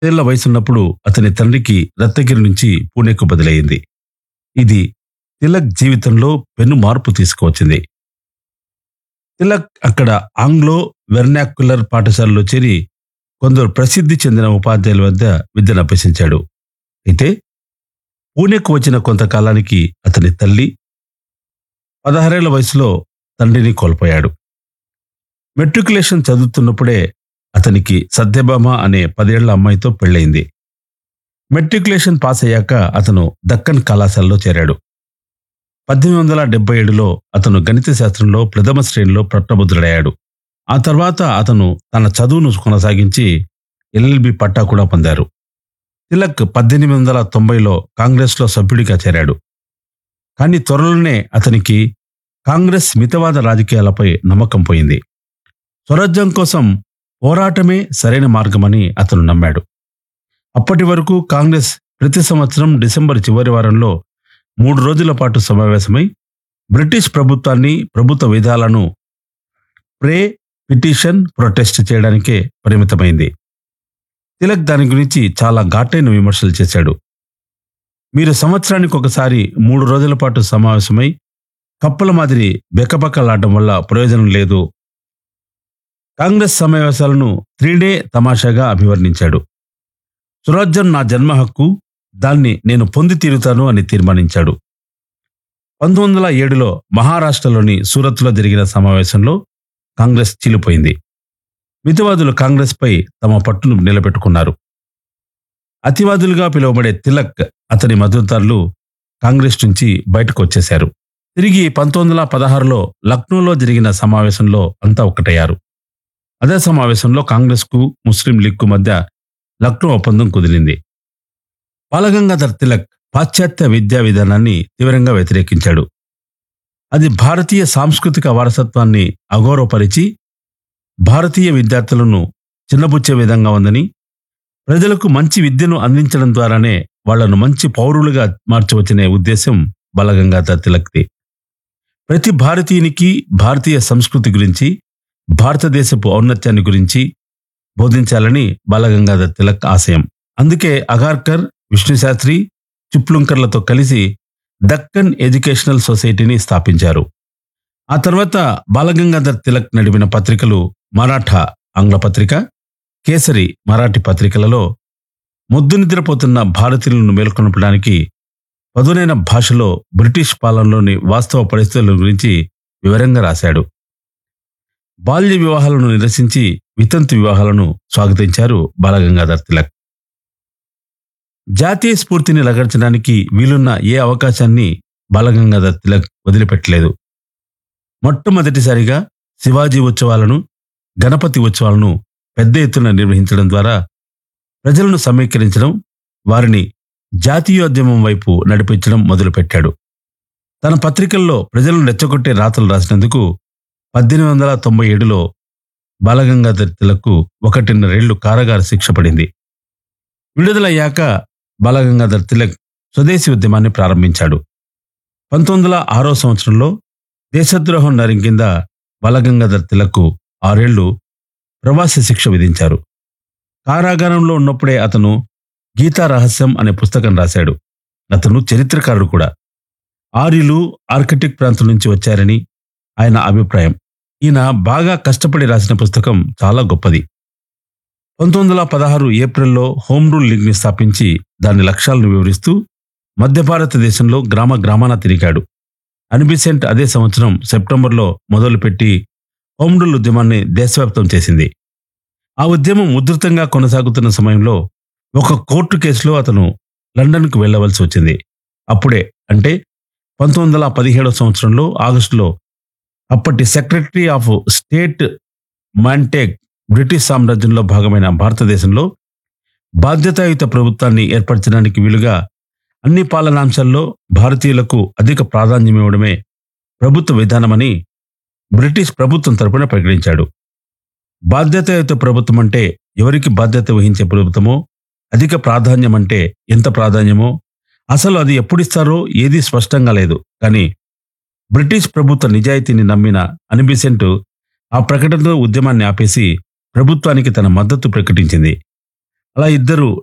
ఏళ్ల వయసున్నప్పుడు అతని తండ్రికి రత్నగిరి నుంచి పూణేకు బదిలయ్యింది ఇది తిలక్ జీవితంలో పెను మార్పు తీసుకువచ్చింది తిలక్ అక్కడ ఆంగ్లో వెర్నాక్యులర్ పాఠశాలలో చేరి కొందరు ప్రసిద్ధి చెందిన ఉపాధ్యాయుల వద్ద విద్యను అభ్యసించాడు అయితే పూణేకు వచ్చిన కొంతకాలానికి అతని తల్లి పదహారేళ్ల వయసులో తండ్రిని కోల్పోయాడు మెట్రికులేషన్ చదువుతున్నప్పుడే అతనికి సత్యభామ అనే పదేళ్ల అమ్మాయితో పెళ్ళయింది మెట్రికులేషన్ పాస్ అయ్యాక అతను దక్కన్ కళాశాలలో చేరాడు పద్దెనిమిది వందల డెబ్బై ఏడులో అతను గణిత శాస్త్రంలో ప్రథమ శ్రేణిలో పట్టభద్రుడయ్యాడు ఆ తర్వాత అతను తన చదువును కొనసాగించి ఎల్ఎల్బి పట్టా కూడా పొందారు తిలక్ పద్దెనిమిది వందల తొంభైలో కాంగ్రెస్లో సభ్యుడిగా చేరాడు కానీ త్వరలోనే అతనికి కాంగ్రెస్ మితవాద రాజకీయాలపై నమ్మకం పోయింది స్వరాజ్యం కోసం పోరాటమే సరైన మార్గమని అతను నమ్మాడు అప్పటి వరకు కాంగ్రెస్ ప్రతి సంవత్సరం డిసెంబర్ చివరి వారంలో మూడు రోజుల పాటు సమావేశమై బ్రిటిష్ ప్రభుత్వాన్ని ప్రభుత్వ విధాలను ప్రే పిటిషన్ ప్రొటెస్ట్ చేయడానికే పరిమితమైంది తిలక్ దాని గురించి చాలా ఘాటైన విమర్శలు చేశాడు మీరు సంవత్సరానికి ఒకసారి మూడు రోజుల పాటు సమావేశమై కప్పల మాదిరి బెక్కబక్కలాడడం వల్ల ప్రయోజనం లేదు కాంగ్రెస్ సమావేశాలను త్రీ డే తమాషాగా అభివర్ణించాడు స్వరాజ్యం నా జన్మ హక్కు దాన్ని నేను పొంది తీరుతాను అని తీర్మానించాడు పంతొమ్మిది వందల ఏడులో మహారాష్ట్రలోని సూరత్లో జరిగిన సమావేశంలో కాంగ్రెస్ చీలిపోయింది మితవాదులు కాంగ్రెస్పై తమ పట్టును నిలబెట్టుకున్నారు అతివాదులుగా పిలువబడే తిలక్ అతని మద్దతుదారులు కాంగ్రెస్ నుంచి బయటకు వచ్చేశారు తిరిగి పంతొమ్మిది వందల పదహారులో లక్నోలో జరిగిన సమావేశంలో అంతా ఒక్కటయ్యారు అదే సమావేశంలో కాంగ్రెస్కు ముస్లిం లీగ్కు మధ్య లక్నో ఒప్పందం కుదిరింది బాలగంగాధర్ తిలక్ పాశ్చాత్య విద్యా విధానాన్ని తీవ్రంగా వ్యతిరేకించాడు అది భారతీయ సాంస్కృతిక వారసత్వాన్ని అగౌరవపరిచి భారతీయ విద్యార్థులను చిన్నబుచ్చే విధంగా ఉందని ప్రజలకు మంచి విద్యను అందించడం ద్వారానే వాళ్లను మంచి పౌరులుగా మార్చవచ్చనే ఉద్దేశం బాలగంగాధర్ తిలక్ది ప్రతి భారతీయునికి భారతీయ సంస్కృతి గురించి భారతదేశపు ఔన్నత్యాన్ని గురించి బోధించాలని బాలగంగాధర్ తిలక్ ఆశయం అందుకే అగార్కర్ విష్ణుశాస్త్రి చిప్లుంకర్లతో కలిసి దక్కన్ ఎడ్యుకేషనల్ సొసైటీని స్థాపించారు ఆ తర్వాత బాలగంగాధర్ తిలక్ నడిపిన పత్రికలు మరాఠా ఆంగ్ల పత్రిక కేసరి మరాఠీ పత్రికలలో ముద్దు నిద్రపోతున్న భారతీయులను మేల్కొనపడానికి పదునైన భాషలో బ్రిటిష్ పాలనలోని వాస్తవ పరిస్థితుల గురించి వివరంగా రాశాడు బాల్య వివాహాలను నిరసించి వితంతు వివాహాలను స్వాగతించారు బాలగంగాధర్ తిలక్ జాతీయ స్ఫూర్తిని లగర్చడానికి వీలున్న ఏ అవకాశాన్ని బాలగంగాధర్ తిలక్ వదిలిపెట్టలేదు మొట్టమొదటిసారిగా శివాజీ ఉత్సవాలను గణపతి ఉత్సవాలను పెద్ద ఎత్తున నిర్వహించడం ద్వారా ప్రజలను సమీకరించడం వారిని జాతీయోద్యమం వైపు నడిపించడం మొదలుపెట్టాడు తన పత్రికల్లో ప్రజలను రెచ్చగొట్టే రాతలు రాసినందుకు పద్దెనిమిది వందల తొంభై ఏడులో బాలగంగాధర్ తిలక్కు ఒకటిన్నరేళ్లు కారాగార శిక్ష పడింది విడుదలయ్యాక బాలగంగాధర్ తిలక్ స్వదేశీ ఉద్యమాన్ని ప్రారంభించాడు పంతొమ్మిది వందల ఆరో సంవత్సరంలో దేశద్రోహం నరం కింద బాలగంగాధర్ తిలక్కు ఆరేళ్లు ప్రవాస శిక్ష విధించారు కారాగారంలో ఉన్నప్పుడే అతను గీతా రహస్యం అనే పుస్తకం రాశాడు అతను చరిత్రకారుడు కూడా ఆర్యులు ఆర్కిటిక్ ప్రాంతం నుంచి వచ్చారని ఆయన అభిప్రాయం ఈయన బాగా కష్టపడి రాసిన పుస్తకం చాలా గొప్పది పంతొమ్మిది వందల పదహారు ఏప్రిల్లో హోమ్ రూల్ లీగ్ని స్థాపించి దాని లక్ష్యాలను వివరిస్తూ మధ్య భారతదేశంలో గ్రామ గ్రామాన తిరిగాడు అనిబిసెంట్ అదే సంవత్సరం సెప్టెంబర్లో మొదలుపెట్టి హోమ్ రూల్ ఉద్యమాన్ని దేశవ్యాప్తం చేసింది ఆ ఉద్యమం ఉధృతంగా కొనసాగుతున్న సమయంలో ఒక కోర్టు కేసులో అతను లండన్కు వెళ్ళవలసి వచ్చింది అప్పుడే అంటే పంతొమ్మిది వందల పదిహేడవ సంవత్సరంలో ఆగస్టులో అప్పటి secretary of state Montagu British సామ్రాజ్యంలో భాగమైన భారతదేశంలో బాధ్యతాయుత ప్రభుత్వాన్ని ఏర్పరచడానికి వీలుగా అన్ని పాలనాంశాల్లో భారతీయులకు అధిక ప్రాధాన్యం ఇవ్వడమే ప్రభుత్వ విధానమని బ్రిటిష్ ప్రభుత్వం తరపున ప్రకటించాడు బాధ్యతాయుత ప్రభుత్వం అంటే ఎవరికి బాధ్యత వహించే ప్రభుత్వమో అధిక ప్రాధాన్యం అంటే ఎంత ప్రాధాన్యమో అసలు అది ఎప్పుడిస్తారో ఏదీ స్పష్టంగా లేదు కానీ బ్రిటిష్ ప్రభుత్వ నిజాయితీని నమ్మిన అనిబిసెంట్ ఆ ప్రకటనతో ఉద్యమాన్ని ఆపేసి ప్రభుత్వానికి తన మద్దతు ప్రకటించింది అలా ఇద్దరు